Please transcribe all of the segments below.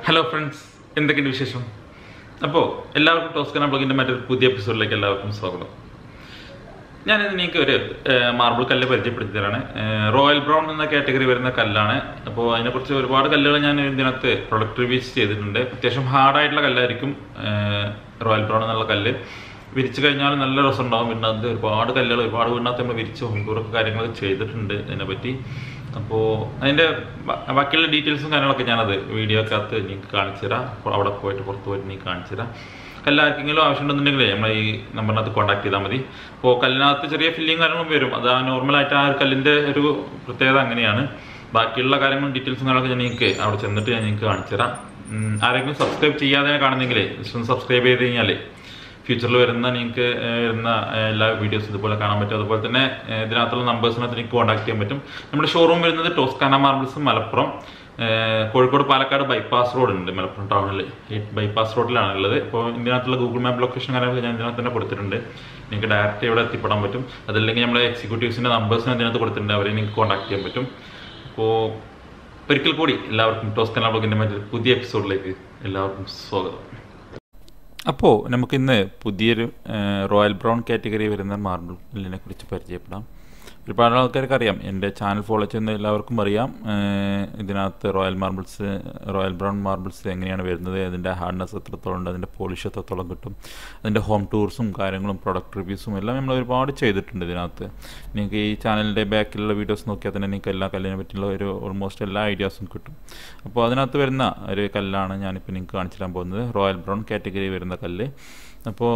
hello friends എന്തൊക്കെയുണ്ട് വിശേഷം അപ്പോൾ എല്ലാവർക്കും ടോസ്കന ബ്ലോഗിൻ്റെ മറ്റൊരു പുതിയ എപ്പിസോഡിലേക്ക് എല്ലാവർക്കും സ്വാഗതം ഞാനിത് നിങ്ങൾക്ക് ഒരു മാർബിൾ കല്ല് പരിചയപ്പെടുത്തി തരാണ് ഏഹ് റോയൽ ബ്രൗൺ എന്ന കാറ്റഗറി വരുന്ന കല്ലാണ് അപ്പോൾ അതിനെക്കുറിച്ച് ഒരുപാട് കല്ലുകൾ ഞാൻ ഇതിനകത്ത് പ്രൊഡക്റ്റ് റിവ്യൂസ് ചെയ്തിട്ടുണ്ട് അത്യാവശ്യം ഹാർഡായിട്ടുള്ള കല്ലായിരിക്കും ഏഹ് റോയൽ ബ്രൗൺ എന്നുള്ള കല്ല് വിരിച്ചു കഴിഞ്ഞാൽ നല്ല രസം ഉണ്ടാവും വീടിനകത്ത് ഒരുപാട് കല്ലുകൾ ഒരുപാട് വീടിനകത്ത് നമ്മൾ വിരിച്ച് ഹോംടൂറൊക്കെ കാര്യങ്ങൾ ചെയ്തിട്ടുണ്ട് ഇതിനെപ്പറ്റി അപ്പോൾ അതിൻ്റെ ബ- ബാക്കിയുള്ള ഡീറ്റെയിൽസും കാര്യങ്ങളൊക്കെ ഞാനത് വീഡിയോ അകത്ത് നിങ്ങൾക്ക് കാണിച്ചു തരാം അപ്പോൾ അവിടെ പോയിട്ട് പുറത്ത് പോയിട്ട് നീ കാണിച്ചു തരാം കല്ലാർക്കെങ്കിലും ആവശ്യമുണ്ടെന്നുണ്ടെങ്കിൽ നമ്മൾ ഈ നമ്പറിനകത്ത് കോൺടാക്ട് ചെയ്താൽ മതി അപ്പോൾ കല്ലിനകത്ത് ചെറിയ ഫില്ലിങ് കാര്യങ്ങളും വരും അത് ആ നോർമലായിട്ട് ആ ഒരു കല്ലിൻ്റെ ഒരു പ്രത്യേകത അങ്ങനെയാണ് ബാക്കിയുള്ള കാര്യങ്ങളും ഡീറ്റെയിൽസും കാര്യങ്ങളൊക്കെ ഞാൻ നിങ്ങൾക്ക് അവിടെ ചെന്നിട്ട് ഞാൻ നിങ്ങൾക്ക് കാണിച്ചു തരാം ഉം, ആരെങ്കിലും സബ്സ്ക്രൈബ് ചെയ്യാതെ കാണുന്നെങ്കിൽ ജസ്റ്റ് ഒന്ന് സബ്സ്ക്രൈബ് ചെയ്ത് കഴിഞ്ഞാൽ ഫ്യൂച്ചറിൽ വരുന്ന നിങ്ങൾക്ക് ഏഹ്, വരുന്ന ഏഹ്, എല്ലാ വീഡിയോസും ഇതുപോലെ കാണാൻ പറ്റും അതുപോലെ തന്നെ ഏഹ്, ഇതിനകത്തുള്ള നമ്പേഴ്സിനകത്ത് നിങ്ങൾക്ക് കോൺടാക്ട് ചെയ്യാൻ പറ്റും നമ്മുടെ ഷോറൂം വരുന്നത് ടോസ്കാന മാർബിൾസ് മലപ്പുറം ഏഹ്, കോഴിക്കോട് പാലക്കാട് ബൈപ്പാസ് റോഡ് ഉണ്ട് മലപ്പുറം ടൗണിൽ ഈ ബൈപ്പാസ് റോഡിലാണ് ഉള്ളത് അപ്പോൾ ഇതിനകത്തുള്ള ഗൂഗിൾ മാപ്പ് ലൊക്കേഷൻ കാര്യങ്ങൾ ഞാൻ ഇതിനകത്ത് തന്നെ കൊടുത്തിട്ടുണ്ട് നിങ്ങൾക്ക് ഡയറക്റ്റ് ഇവിടെ എത്തിപ്പെടാൻ പറ്റും അതല്ലെങ്കിൽ നമ്മളെ എക്സിക്യൂട്ടീവ്സിൻ്റെ നമ്പേഴ്സിന് അതിനകത്ത് കൊടുത്തിട്ടുണ്ട് അവരെ നിങ്ങൾക്ക് കോൺടാക്ട് ചെയ്യാൻ പറ്റും അപ്പോൾ ഒരിക്കൽ കൂടി എല്ലാവർക്കും ടോസ്കന ബ്ലോഗിൻ്റെ മറ്റൊരു പുതിയ എപ്പിസോഡിലേക്ക് എല്ലാവർക്കും സ്വാഗതം അപ്പോൾ നമുക്കിന്ന് പുതിയൊരു ഏഹ്, റോയൽ ബ്രൗൺ കാറ്റഗറി വരുന്ന മാർബിളിനെ കുറിച്ച് പരിചയപ്പെടാം ഒരുപാട് ആൾക്കാർക്ക് അറിയാം എൻ്റെ ചാനൽ ഫോളോ ചെയ്യുന്ന എല്ലാവർക്കും അറിയാം ഏഹ്, ഇതിനകത്ത് royal marbles royal brown marbles എങ്ങനെയാണ് വരുന്നത് അതിൻ്റെ ഹാർഡ്നെസ് എത്രത്തോളം ഉണ്ട് അതിൻ്റെ പോളിഷ് എത്രത്തോളം കിട്ടും അതിൻ്റെ ഹോം ടൂർസും കാര്യങ്ങളും പ്രൊഡക്റ്റ് റിവ്യൂസും എല്ലാം നമ്മൾ ഒരുപാട് ചെയ്തിട്ടുണ്ട് ഇതിനകത്ത് നിങ്ങൾക്ക് ഈ ചാനലിൻ്റെ ബാക്കിലുള്ള വീഡിയോസ് നോക്കിയാൽ തന്നെ നിങ്ങൾക്ക് എല്ലാ കല്ലിനെ പറ്റിയുള്ള ഒരു ഓൾമോസ്റ്റ് എല്ലാ ഐഡിയാസും കിട്ടും അപ്പോൾ അതിനകത്ത് വരുന്ന ഒരു കല്ലാണ് ഞാനിപ്പോൾ നിങ്ങൾക്ക് കാണിച്ചു തരാൻ പോകുന്നത് റോയൽ ബ്രൗൺ കാറ്റഗറി വരുന്ന കല്ല് അപ്പോൾ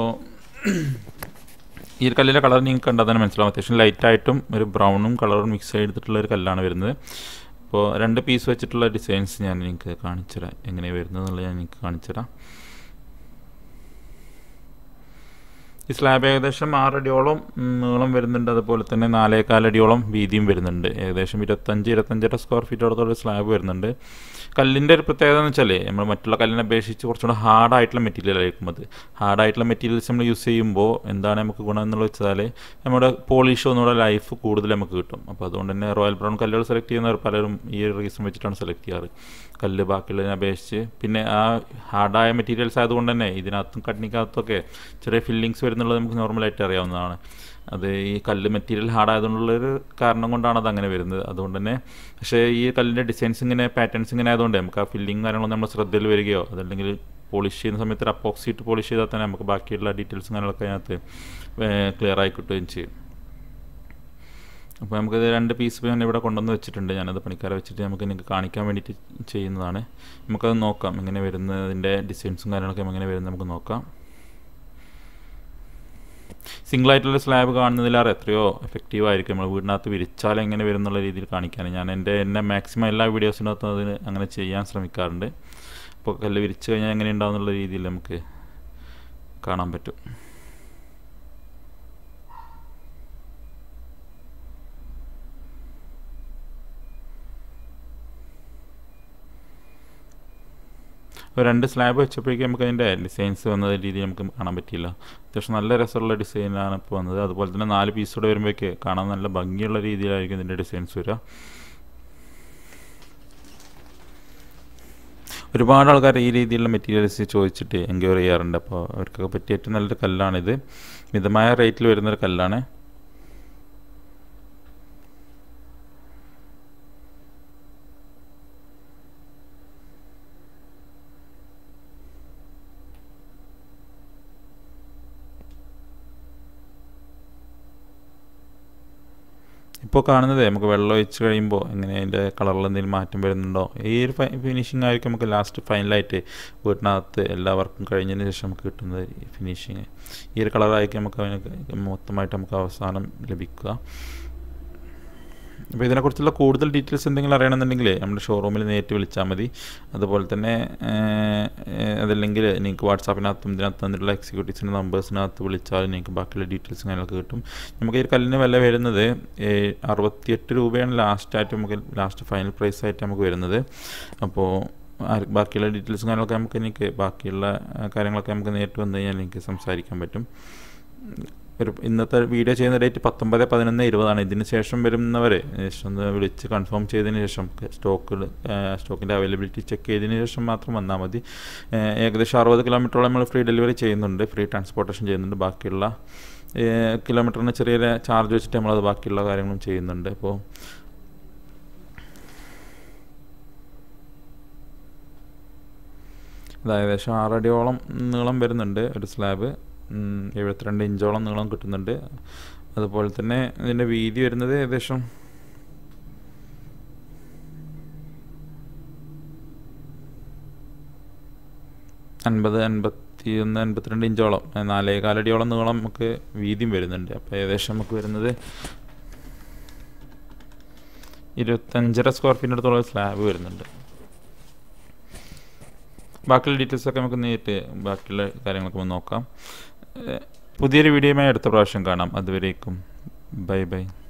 ഈ ഒരു കല്ലിൻ്റെ കളർ നിങ്ങൾക്ക് കണ്ടാൽ തന്നെ മനസ്സിലാവും അത്യാവശ്യം ലൈറ്റായിട്ടും ഒരു ബ്രൗണും കളറും മിക്സ് ചെയ്തിട്ടുള്ള ഒരു കല്ലാണ് വരുന്നത് അപ്പോൾ രണ്ട് പീസ് വെച്ചിട്ടുള്ള ഡിസൈൻസ് ഞാൻ നിങ്ങൾക്ക് കാണിച്ചു തരാം എങ്ങനെയാണ് വരുന്നത് എന്നുള്ളത് ഞാൻ നിങ്ങൾക്ക് കാണിച്ചു തരാം ഈ സ്ലാബ് ഏകദേശം ആറടിയോളം ഉം, നീളം വരുന്നുണ്ട് അതുപോലെ തന്നെ നാലേകാലടിയോളം വീതിയും വരുന്നുണ്ട് ഏകദേശം ഇരുപത്തഞ്ച് ഇരുപത്തഞ്ചര സ്ക്വയർ ഫീറ്റോളത്തോളം സ്ലാബ് വരുന്നുണ്ട് കല്ലിൻ്റെ ഒരു പ്രത്യേകത എന്ന് വെച്ചാൽ നമ്മൾ മറ്റുള്ള കല്ലിനെ അപേക്ഷിച്ച് കുറച്ചുകൂടെ ഹാർഡായിട്ടുള്ള മെറ്റീരിയൽ ആയിരിക്കും അത് ഹാർഡായിട്ടുള്ള മെറ്റീരിയൽസ് നമ്മൾ യൂസ് ചെയ്യുമ്പോൾ എന്താണ് നമുക്ക് ഗുണം എന്നുള്ളത് വെച്ചാൽ നമ്മുടെ പോളിഷ് ഒന്നുകൂടെ ലൈഫ് കൂടുതൽ നമുക്ക് കിട്ടും അപ്പോൾ അതുകൊണ്ട് തന്നെ റോയൽ ബ്രൗൺ കല്ലുകൾ സെലക്ട് ചെയ്യുന്നവർ പലരും ഈ ഒരു റീസൺ വെച്ചിട്ടാണ് സെലക്ട് ചെയ്യാറ് കല്ല് ബാക്കിയുള്ളതിനെ അപേക്ഷിച്ച് പിന്നെ ആ ഹാർഡായ മെറ്റീരിയൽസ് ആയതുകൊണ്ട് തന്നെ ഇതിനകത്തും കണ്ണിക്കകത്തൊക്കെ ചെറിയ ഫില്ലിങ്സ് വരുന്നുള്ളത് നമുക്ക് നോർമലായിട്ട് അറിയാവുന്നതാണ് അത് ഈ കല്ല് മെറ്റീരിയൽ ഹാർഡായതുകൊണ്ടുള്ളൊരു കാരണം കൊണ്ടാണ് അത് അങ്ങനെ വരുന്നത് അതുകൊണ്ട് തന്നെ പക്ഷേ ഈ കല്ലിൻ്റെ ഡിസൈൻസ് ഇങ്ങനെ പാറ്റേൺസ് ഇങ്ങനെ ആയതുകൊണ്ട് നമുക്ക് ആ ഫില്ലിങ് കാര്യങ്ങളൊന്നും നമ്മുടെ ശ്രദ്ധയിൽ വരികയോ അതല്ലെങ്കിൽ പോളിഷ് ചെയ്യുന്ന സമയത്ത് ഒരു അപ്പോക്സിറ്റ് പോളിഷ് ചെയ്താൽ തന്നെ നമുക്ക് ബാക്കിയുള്ള ഡീറ്റെയിൽസും കാര്യങ്ങളൊക്കെ അതിനകത്ത് ക്ലിയർ ആയി കിട്ടുകയും ചെയ്യും അപ്പോൾ നമുക്കിത് രണ്ട് പീസ് ഞാൻ ഇവിടെ കൊണ്ടുവന്ന് വെച്ചിട്ടുണ്ട് ഞാനത് പണിക്കാരെ വെച്ചിട്ട് നമുക്ക് നിങ്ങൾക്ക് കാണിക്കാൻ വേണ്ടിയിട്ട് ചെയ്യുന്നതാണ് നമുക്കത് നോക്കാം എങ്ങനെ വരുന്നതിൻ്റെ ഡിസൈൻസും കാര്യങ്ങളൊക്കെ എങ്ങനെ വരുന്നത് നമുക്ക് നോക്കാം സിംഗിൾ ആയിട്ടുള്ള സ്ലാബ് കാണുന്നതിലേറെ എത്രയോ എഫക്റ്റീവ് ആയിരിക്കും നമ്മൾ വീടിനകത്ത് വിരിച്ചാൽ എങ്ങനെ വരും എന്നുള്ള രീതിയിൽ കാണിക്കാൻ ഞാൻ എൻ്റെ എന്നെ മാക്സിമം എല്ലാ വീഡിയോസിനകത്തും അതിന് അങ്ങനെ ചെയ്യാൻ ശ്രമിക്കാറുണ്ട് അപ്പോൾ കല്ല് വിരിച്ച് കഴിഞ്ഞാൽ എങ്ങനെ ഉണ്ടാവും എന്നുള്ള രീതിയിൽ നമുക്ക് കാണാൻ പറ്റും അപ്പോൾ രണ്ട് സ്ലാബ് വെച്ചപ്പോഴേക്കും നമുക്ക് അതിൻ്റെ ഡിസൈൻസ് വന്ന രീതി നമുക്ക് കാണാൻ പറ്റിയില്ല അത്യാവശ്യം നല്ല രസമുള്ള ഡിസൈനാണ് ഇപ്പോൾ വന്നത് അതുപോലെ തന്നെ നാല് പീസോടെ വരുമ്പോഴേക്ക് കാണാൻ നല്ല ഭംഗിയുള്ള രീതിയിലായിരിക്കും ഇതിൻ്റെ ഡിസൈൻസ് വരിക ഒരുപാട് ആൾക്കാർ ഈ രീതിയിലുള്ള മെറ്റീരിയൽസ് ചോദിച്ചിട്ട് എൻക്വയറി ചെയ്യാറുണ്ട് അപ്പോൾ അവർക്കൊക്കെ പറ്റിയ ഏറ്റവും നല്ലൊരു കല്ലാണിത് മിതമായ റേറ്റിൽ വരുന്നൊരു കല്ലാണ് ഇപ്പോൾ കാണുന്നത് നമുക്ക് വെള്ളം ഒഴിച്ച് കഴിയുമ്പോൾ എങ്ങനെ അതിൻ്റെ കളറിൽ എന്തെങ്കിലും മാറ്റം വരുന്നുണ്ടോ ഈ ഒരു ഫിനിഷിംഗ് ആയിരിക്കും നമുക്ക് ലാസ്റ്റ് ഫൈനലായിട്ട് വീട്ടിനകത്ത് എല്ലാ വർക്കും കഴിഞ്ഞതിന് ശേഷം നമുക്ക് കിട്ടുന്നത് ഫിനിഷിങ് ഈ ഒരു കളറായിരിക്കും നമുക്ക് അതിന് മൊത്തമായിട്ട് നമുക്ക് അവസാനം ലഭിക്കുക അപ്പോൾ ഇതിനെക്കുറിച്ചുള്ള കൂടുതൽ ഡീറ്റെയിൽസ് എന്തെങ്കിലും അറിയണമെന്നുണ്ടെങ്കിൽ നമ്മുടെ ഷോറൂമിൽ നേരിട്ട് വിളിച്ചാൽ മതി അതുപോലെ തന്നെ ഏഹ്, ഏഹ്, അതല്ലെങ്കിൽ നിങ്ങൾക്ക് വാട്സാപ്പിനകത്തും ഇതിനകത്ത് തന്നിട്ടുള്ള എക്സിക്യൂട്ടീവ്സിൻ്റെ നമ്പേഴ്സിനകത്ത് വിളിച്ചാൽ നിങ്ങൾക്ക് ബാക്കിയുള്ള ഡീറ്റെയിൽസും കാര്യങ്ങളൊക്കെ കിട്ടും നമുക്ക് ഈ ഒരു കല്ലിന് വില വരുന്നത് ഏഹ്, അറുപത്തിയെട്ട് രൂപയാണ് ലാസ്റ്റായിട്ട് നമുക്ക് ലാസ്റ്റ് ഫൈനൽ പ്രൈസ് ആയിട്ട് നമുക്ക് വരുന്നത് അപ്പോൾ ആ- ബാക്കിയുള്ള ഡീറ്റെയിൽസും കാര്യങ്ങളൊക്കെ നമുക്ക് എനിക്ക് ബാക്കിയുള്ള ആ, കാര്യങ്ങളൊക്കെ നമുക്ക് നേരിട്ട് വന്നു കഴിഞ്ഞാൽ എനിക്ക് സംസാരിക്കാൻ പറ്റും ഒരു ഇന്നത്തെ വീഡിയോ ചെയ്യുന്ന ഡേറ്റ് പത്തൊമ്പത് പതിനൊന്ന് ഇരുപതാണ് ഇതിന് ശേഷം വരുന്നവർ ജസ്റ്റ് ഒന്ന് വിളിച്ച് കൺഫേം ചെയ്തതിന് ശേഷം സ്റ്റോക്ക് സ്റ്റോക്കിൻ്റെ അവൈലബിലിറ്റി ചെക്ക് ചെയ്തതിന് ശേഷം മാത്രം വന്നാൽ മതി ഏഹ് ഏകദേശം അറുപത് കിലോമീറ്ററോളം നമ്മൾ ഫ്രീ ഡെലിവറി ചെയ്യുന്നുണ്ട് ഫ്രീ ട്രാൻസ്പോർട്ടേഷൻ ചെയ്യുന്നുണ്ട് ബാക്കിയുള്ള ഏഹ് കിലോമീറ്ററിന് ചെറിയ ചാർജ് വെച്ചിട്ട് നമ്മളത് ബാക്കിയുള്ള കാര്യങ്ങളും ചെയ്യുന്നുണ്ട് അപ്പോൾ അത് ഏകദേശം ആറടിയോളം നീളം വരുന്നുണ്ട് ഒരു സ്ലാബ് ഉം, എഴുപത്തിരണ്ട് ഇഞ്ചോളം നീളം കിട്ടുന്നുണ്ട് അതുപോലെ തന്നെ ഇതിൻ്റെ വീതി വരുന്നത് ഏകദേശം അൻപത് അൻപത്തി ഒന്ന് അൻപത്തിരണ്ട് ഇഞ്ചോളം ഏ, നാലേ കാലടിയോളം നീളം നമുക്ക് വീതിയും വരുന്നുണ്ട് അപ്പോൾ ഏകദേശം നമുക്ക് വരുന്നത് ഇരുപത്തഞ്ചര സ്ക്വയർ ഫീറ്റിൻ്റെ അടുത്തുള്ള സ്ലാബ് വരുന്നുണ്ട് ബാക്കിയുള്ള ഡീറ്റെയിൽസ് ഒക്കെ നമുക്ക് നേരിട്ട് ബാക്കിയുള്ള കാര്യങ്ങളൊക്കെ ഒന്ന് നോക്കാം ഏഹ് പുതിയൊരു വീഡിയോയുമായി അടുത്ത പ്രാവശ്യം കാണാം അതുവരേക്കും ബൈ ബൈ